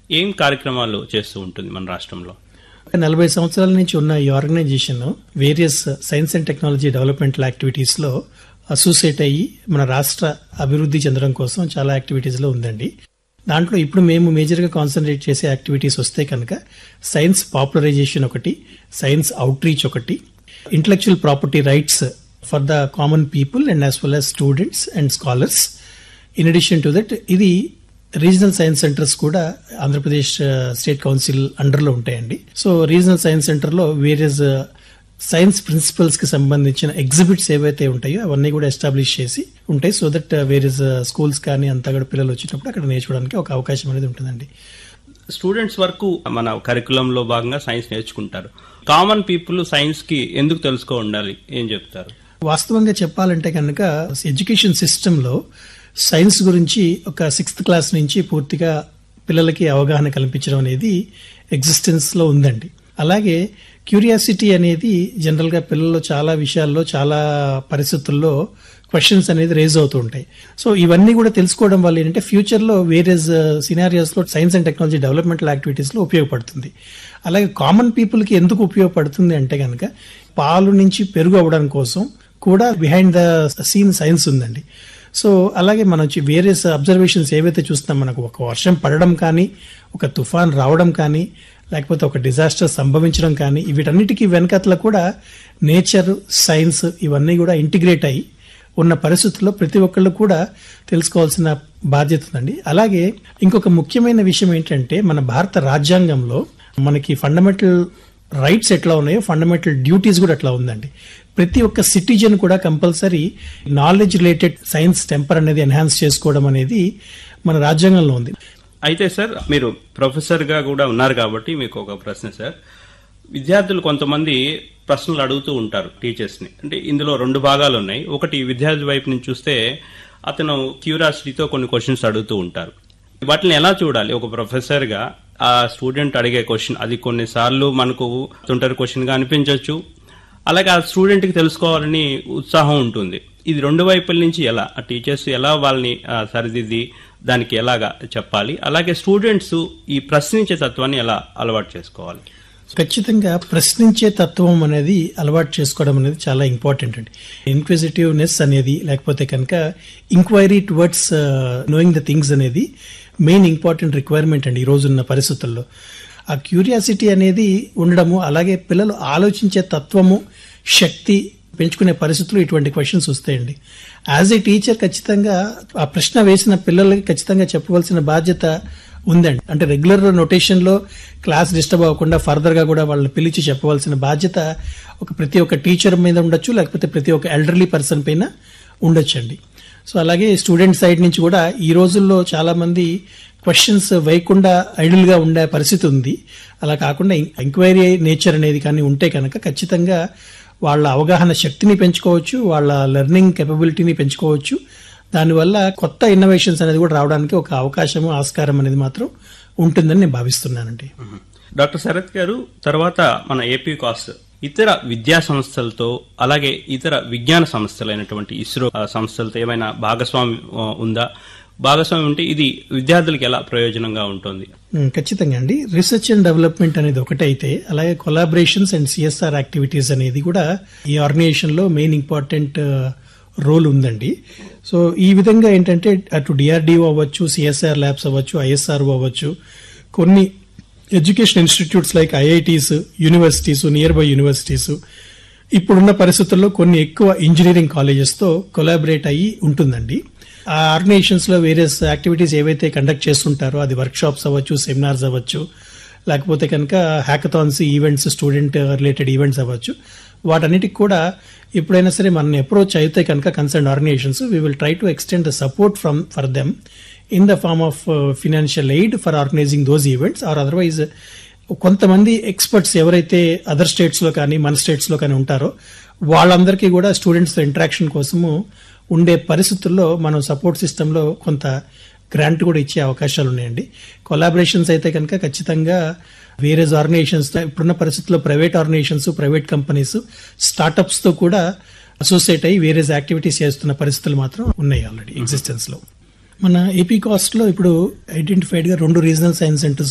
ఏం కార్యక్రమాలు చేస్తూ ఉంటుంది మన రాష్ట్రంలో నలభై సంవత్సరాల నుంచి ఉన్న ఈ organisation various science and technology developmental activities లో అసోసియేట్ అయ్యి మన రాష్ట్ర అభివృద్ధి చెందడం కోసం చాలా యాక్టివిటీస్ లో ఉందండి దాంట్లో ఇప్పుడు మేము మేజర్ గా కాన్సన్ట్రేట్ చేసే యాక్టివిటీస్ వస్తే కనుక సైన్స్ పాపులరైజేషన్ ఒకటి సైన్స్ అవుట్ రీచ్ ఒకటి intellectual property rights for the common people and as well as students and scholars in addition to that ఇది రీజనల్ సైన్స్ సెంటర్స్ కూడా ఆంధ్రప్రదేశ్ స్టేట్ కౌన్సిల్ అండర్ లో ఉంటాయండి so regional science centre లో various science principles కి సంబంధించిన exhibits ఏవైతే ఉంటాయో అవన్నీ కూడా ఎస్టాబ్లిష్ చేసి ఉంటాయి సో దట్ వేరియస్ స్కూల్స్ కానీ అంతా కూడా పిల్లలు వచ్చినప్పుడు అక్కడ నేర్చుకోవడానికి ఒక అవకాశం అనేది ఉంటుందండి స్టూడెంట్స్ వరకు మన కరికులంలో భాగంగా సైన్స్ నేర్చుకుంటారు కామన్ పీపుల్ సైన్స్ కి ఎందుకు తెలుసుకో ఉండాలి ఏం చెప్తారు వాస్తవంగా చెప్పాలంటే కనుక ఎడ్యుకేషన్ సిస్టమ్ లో సైన్స్ గురించి ఒక సిక్స్త్ క్లాస్ నుంచి పూర్తిగా పిల్లలకి అవగాహన కల్పించడం అనేది ఎగ్జిస్టెన్స్ లో ఉందండి అలాగే క్యూరియాసిటీ అనేది జనరల్ గా పిల్లల్లో చాలా విషయాల్లో చాలా పరిస్థితుల్లో క్వశ్చన్స్ అనేది రేజ్ అవుతూ ఉంటాయి సో ఇవన్నీ కూడా తెలుసుకోవడం వల్ల ఏంటంటే ఫ్యూచర్ లో వేరే సినారియోస్ లో science and technology developmental activities లో ఉపయోగపడుతుంది అలాగే కామన్ పీపుల్ కి ఎందుకు ఉపయోగపడుతుంది అంటే కనుక పాలు నుంచి పెరుగు అవ్వడం కోసం కూడా బిహైండ్ ద సీన్ సైన్స్ ఉందండి సో అలాగే మనం వేరే అబ్జర్వేషన్స్ ఏవైతే చూస్తాం మనకు ఒక వర్షం పడడం కానీ ఒక తుఫాన్ రావడం కానీ లేకపోతే ఒక డిజాస్టర్ సంభవించడం కానీ వీటన్నిటికీ వెనకట్ల కూడా నేచర్ సైన్స్ ఇవన్నీ కూడా ఇంటిగ్రేట్ అయ్యి ఉన్న పరిస్థితుల్లో ప్రతి ఒక్కళ్ళు కూడా తెలుసుకోవాల్సిన బాధ్యత ఉందండి అలాగే ఇంకొక ముఖ్యమైన విషయం ఏంటంటే మన భారత రాజ్యాంగంలో మనకి ఫండమెంటల్ రైట్స్ ఎట్లా ఉన్నాయో ఫండమెంటల్ డ్యూటీస్ కూడా అట్లా ఉందండి ప్రతి ఒక్క సిటిజన్ కూడా compulsory knowledge related science temper అనేది ఎన్హాన్స్ చేసుకోవడం అనేది మన రాజ్యాంగంలో ఉంది అయితే సార్ మీరు ప్రొఫెసర్ గా కూడా ఉన్నారు కాబట్టి మీకు ఒక ప్రశ్న సార్ విద్యార్థులు కొంతమంది ప్రశ్నలు అడుగుతూ ఉంటారు టీచర్స్ ని అంటే ఇందులో రెండు భాగాలు ఉన్నాయి ఒకటి విద్యార్థి వైపు నుంచి చూస్తే అతను క్యూరియాసిటీతో కొన్ని క్వశ్చన్స్ అడుగుతూ ఉంటారు వాటిని ఎలా చూడాలి ఒక ప్రొఫెసర్ గా ఆ స్టూడెంట్ అడిగే క్వశ్చన్ అది కొన్నిసార్లు మనకు తుంటరి క్వశ్చన్ గా అనిపించవచ్చు అలాగే ఆ స్టూడెంట్ కి తెలుసుకోవాలని ఉత్సాహం ఉంటుంది ఇది రెండు వైపుల నుంచి ఎలా ఆ టీచర్స్ ఎలా వాళ్ళని ఆ, సరిదిద్ది దానికి ఎలాగా చెప్పాలి అలాగే స్టూడెంట్స్ ఈ ప్రశ్నించే తత్వాన్ని ఎలా అలవాటు చేసుకోవాలి ఖచ్చితంగా ప్రశ్నించే తత్వం అనేది అలవాటు చేసుకోవడం అనేది చాలా ఇంపార్టెంట్ అండి ఇన్క్విజిటివ్నెస్ అనేది లేకపోతే కనుక inquiry towards knowing the things అనేది మెయిన్ ఇంపార్టెంట్ రిక్వైర్మెంట్ అండి ఈ రోజున్న పరిస్థితుల్లో ఆ క్యూరియాసిటీ అనేది ఉండడము అలాగే పిల్లలు ఆలోచించే తత్వము శక్తి పెంచుకునే పరిస్థితులు ఇటువంటి క్వశ్చన్స్ వస్తాయండి యాజ్ ఏ టీచర్ ఖచ్చితంగా ఆ ప్రశ్న వేసిన పిల్లలకి ఖచ్చితంగా చెప్పవలసిన బాధ్యత ఉందండి అంటే రెగ్యులర్ నొటేషన్ లో క్లాస్ డిస్టర్బ్ అవ్వకుండా ఫర్దర్ గా కూడా వాళ్ళని పిలిచి చెప్పవలసిన బాధ్యత ఒక ప్రతి ఒక్క టీచర్ మీద ఉండొచ్చు లేకపోతే ప్రతి ఒక్క ఎల్డర్లీ పర్సన్ పైన ఉండొచ్చండి సో అలాగే స్టూడెంట్ సైడ్ నుంచి కూడా ఈ రోజుల్లో చాలా మంది క్వశ్చన్స్ వేయకుండా ఐడిల్ గా ఉండే పరిస్థితి ఉంది అలా కాకుండా ఎంక్వైరీ నేచర్ అనేది కానీ ఉంటే కనుక ఖచ్చితంగా వాళ్ళ అవగాహన శక్తిని పెంచుకోవచ్చు వాళ్ళ లెర్నింగ్ కెపబిలిటీని పెంచుకోవచ్చు దానివల్ల కొత్త ఇన్నోవేషన్స్ అనేది కూడా రావడానికి ఒక అవకాశము ఆస్కారం అనేది మాత్రం ఉంటుందని నేను భావిస్తున్నానండి డాక్టర్ శరత్ గారు తర్వాత మన ఏపీ కాస్ట్ ఇతర విద్యా సంస్థలతో అలాగే ఇతర విజ్ఞాన సంస్థలైనటువంటి ఇస్రో ఆ, సంస్థలతో ఏమైనా భాగస్వామి ఆ, ఉందా భాగస్వామి ఉంటే ఇది విద్యార్థులకు ఎలా ప్రయోజనంగా ఉంటుంది ఉమ్, ఖచ్చితంగా అండి రీసెర్చ్ అండ్ డెవలప్మెంట్ అనేది ఒకటైతే అలాగే కొలాబరేషన్స్ అండ్ సిఎస్ఆర్ యాక్టివిటీస్ అనేది కూడా ఈ ఆర్గనైజేషన్ లో మెయిన్ ఇంపార్టెంట్ రోల్ ఉందండి సో ఈ విధంగా ఏంటంటే అటు డిఆర్డిఓ అవ్వచ్చు సిఎస్ఆర్ ల్యాబ్స్ అవ్వచ్చు ఐఎస్ఆర్ అవ్వచ్చు కొన్ని education institutes like IITs universities nearby universities ఇప్పుడున్న పరిస్థితుల్లో కొన్ని ఎక్కువ ఇంజనీరింగ్ కాలేజెస్ తో కొలాబరేట్ అయ్యి ఉంటుందండి ఆ ఆర్గనైజేషన్స్ లో వేరియస్ యాక్టివిటీస్ ఏవైతే కండక్ట్ చేస్తుంటారో అది వర్క్ షాప్స్ అవ్వచ్చు సెమినార్స్ అవ్వచ్చు లేకపోతే కనుక hackathons events student related events అవ్వచ్చు వాటన్నిటికి కూడా ఎప్పుడైనా సరే మన అప్రోచ్ అయితే కనుక concern organisations we will try to extend the support from for them in the form of financial aid for organising those events or otherwise కొంతమంది ఎక్స్పర్ట్స్ ఎవరైతే అదర్ స్టేట్స్ లో కానీ మన స్టేట్స్ లో కానీ ఉంటారో వాళ్ళందరికీ కూడా స్టూడెంట్స్ ఇంటరాక్షన్ కోసము ఉండే పరిస్థితుల్లో మనం సపోర్ట్ సిస్టమ్ లో కొంత గ్రాంట్ కూడా ఇచ్చే అవకాశాలు ఉన్నాయండి కొలాబరేషన్స్ అయితే కనుక ఖచ్చితంగా వేరే ఆర్గనైజేషన్స్ ఇప్పుడున్న పరిస్థితుల్లో private organisations private companies startups తో కూడా అసోసియేట్ అయ్యి వేరే యాక్టివిటీస్ చేస్తున్న పరిస్థితులు మాత్రం ఉన్నాయి ఆల్రెడీ ఎగ్జిస్టెన్స్ లో మన ఏపీ కాస్ట్ లో ఇప్పుడు ఐడెంటిఫైడ్ గా రెండు రీజనల్ సైన్స్ సెంటర్స్